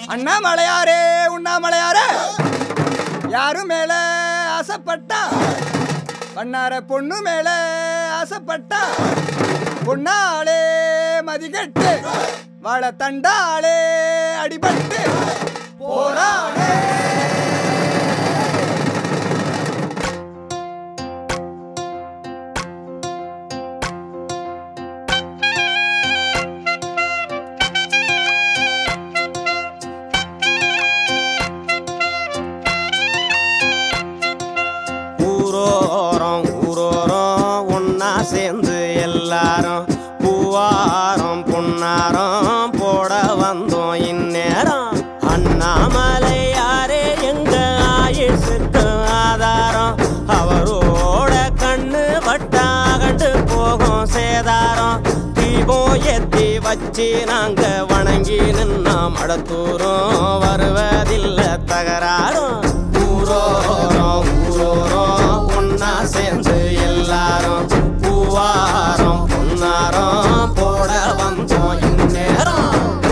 அண்ணாமலையாரே உண்ணாமலையாரே யாரும் மேல ஆசைப்பட்டா பண்ணார பொண்ணு மேல ஆசைப்பட்டா பொண்ணாளே மதிகட்டு வாழ தண்டாளே அடிபட்டு போராடே ஊரோரம் ஊரோரம் ஒன்னா சேர்ந்து எல்லாரும் பூவாரம் பொன்னாரம் போட வந்தோம் இந்நேரம் அண்ணாமலை யாரே எங்க ஆயுசுக்கு ஆதாரம் அவரோட கண்ணு வட்டா கண்டு போகும் சேதாரம் தீபம் ஏத்தி வச்சு நாங்க வணங்கி நின்னா மடத்தூரும் வருவதில்லை தகராறும் ஊரோரம் ஊரோரம் ஒன்னா சேர்ந்து எல்லாரும் பூவாரம் பொன்னாரம் போட வந்தோம் இந்நேரம்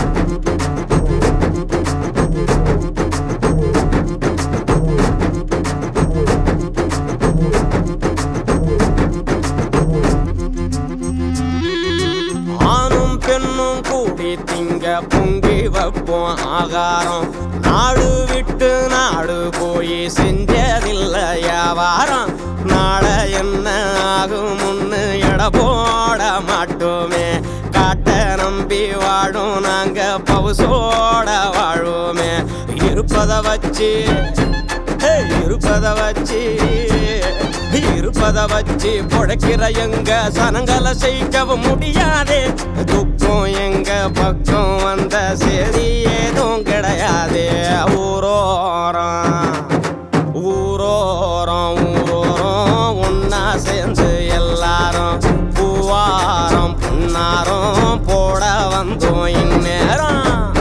ஆணும் பெண்ணும் கூடி திங்க பொங்கி வைப்போம் ஆகாரம் நாடு விட்டு நாடு போய் செஞ்சதில்லை வியாபாரம் நாளை என்ன ஆகும் முன்னு எட போட மாட்டோமே காட்ட நம்பி வாழும் நாங்க பவுசோட வாழுவோமே இருப்பத வச்சு ஹே, இருப்பத வச்சு இருப்பத வச்சு பொழைக்கிற எங்க சனங்களை செய்யவும் முடியாது துக்கம் எங்க பக்கம் வந்த சரி ஏதும் கிடையாது ஊரோரம் ஊரோரம் ஊரோரம் ஒன்னா சேர்ந்து எல்லாரும் பூவாரம் புன்னாரம் போட வந்தோம் இந்நேரம்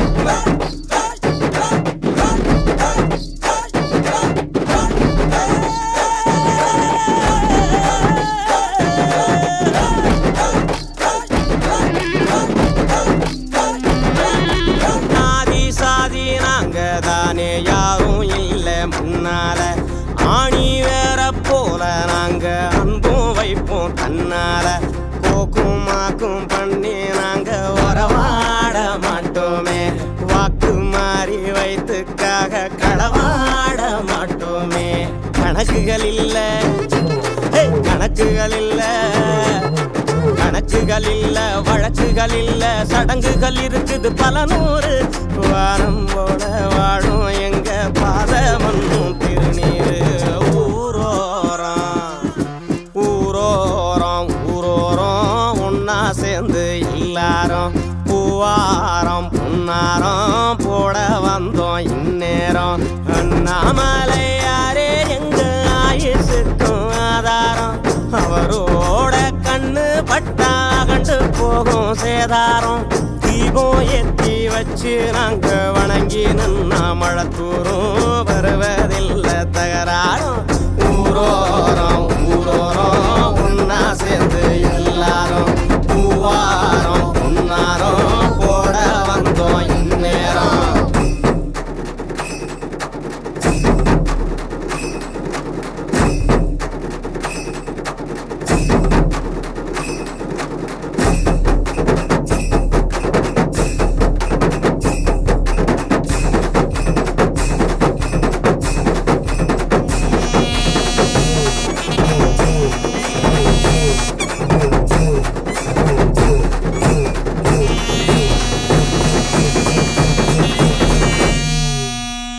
சாதி சாதி நாங்க தானே யாரும் இல்ல முன்னால ஆணி வேற போல நாங்க அன்பும் வைப்போம் தன்னால கோக்கும் மாக்கும் பண்ணி நாங்க உறவாட மாட்டோமே வாக்கு மாறி வைத்துக்காக களவாட மாட்டோமே கணக்குகள் இல்ல ஹே, கணக்குகள் இல்ல கணக்குகள் இல்ல வழக்குகள் இல்ல சடங்குகள் இருக்குது பல நூறு வாரம் போல வாழும் எங்க பாதமன்னும் திருநீரு ஊரோரம் ஊரோரம் ஊரோரம் ஒன்னா சேர்ந்து எல்லாரும் பூவாரம் புன்னாரம் போட வந்தோம் இந்நேரம் அண்ணாமலை யாரே எங்க ஆயுசுக்கும் ஆதாரம் அவரோட கண்ணு பட்டா கண்டு போகும் சேதாரம் தீபம் ஏத்தி வச்சு நாங்க வணங்கி நின்னா மழத்தூரும் வருவதில்லை தகராறும் ஊரோரம் ஊரோரம்